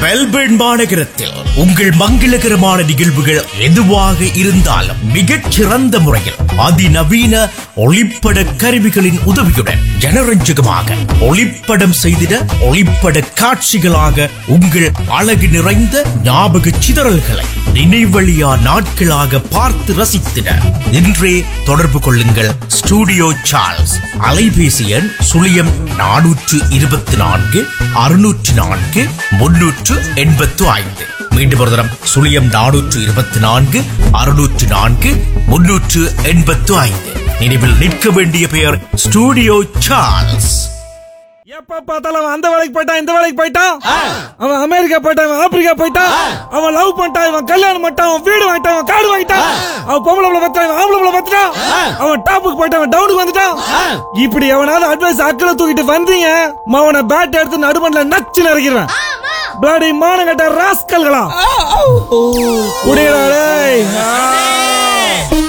Melbourne மாநகரத்தில் உங்கள் மங்களகரமான நிகழ்வுகள் எதுவாக இருந்தாலும் மிகச் சிறந்த முறையில் அதிநவீன ஒளிப்பட கருவிகளின் உதவியுடன் ஜனரஞ்சகமாக ஒளிப்படம் செய்திட ஒளிப்பட காட்சிகளாக உங்கள் அழகு நிறைந்த ஞாபக சிதறல்களை நினைவழியா நாட்களாக பார்த்து ரசித்திட இன்றே தொடர்பு கொள்ளுங்கள் ஸ்டூடியோ சார்ல்ஸ் அலைபேசி எண் சுழியம் நானூற்று இருபத்தி நான்கு அறுநூற்று நான்கு முன்னூற்று எண்பத்து ஐந்து மீண்டும் ஒரு தரம் சுழியம் நானூற்று இருபத்தி நான்கு அறுநூற்று நான்கு முன்னூற்று எண்பத்து ஐந்து நினைவில் நிற்க வேண்டிய பெயர் ஸ்டூடியோ சார்ல்ஸ் எப்ப பார்த்தாலும் அவன் அந்த வேலைக்கு போயிட்டான் இந்த வேலைக்கு போயிட்டான் அவன் அமெரிக்கா போயிட்டான் இவன் ஆப்பிரிக்கா போயிட்டான் அவன் லவ் பண்ணிட்டான் இவன் கல்யாணம் பண்ணிட்டான் அவன் வீடு வாங்கிட்டான் அவன் காடு வாங்கிட்டான் அவன் பொம்பளை பிள்ளை பத்திரான் இவன் ஆம்பளை பிள்ளை பத்திரான் அவன் டாப்புக்கு போயிட்டான் அவன் டவுனுக்கு வந்துட்டான் இப்படி எவனாவது அட்வைஸ் அக்கறை தூக்கிட்டு வந்தீங்க மவனை பேட் எடுத்து நடுமண்ல நச்சு நறுக்கிறேன் பிளாடி மானங்கட்ட ராஸ்கல்களா குடிக்கிறாளே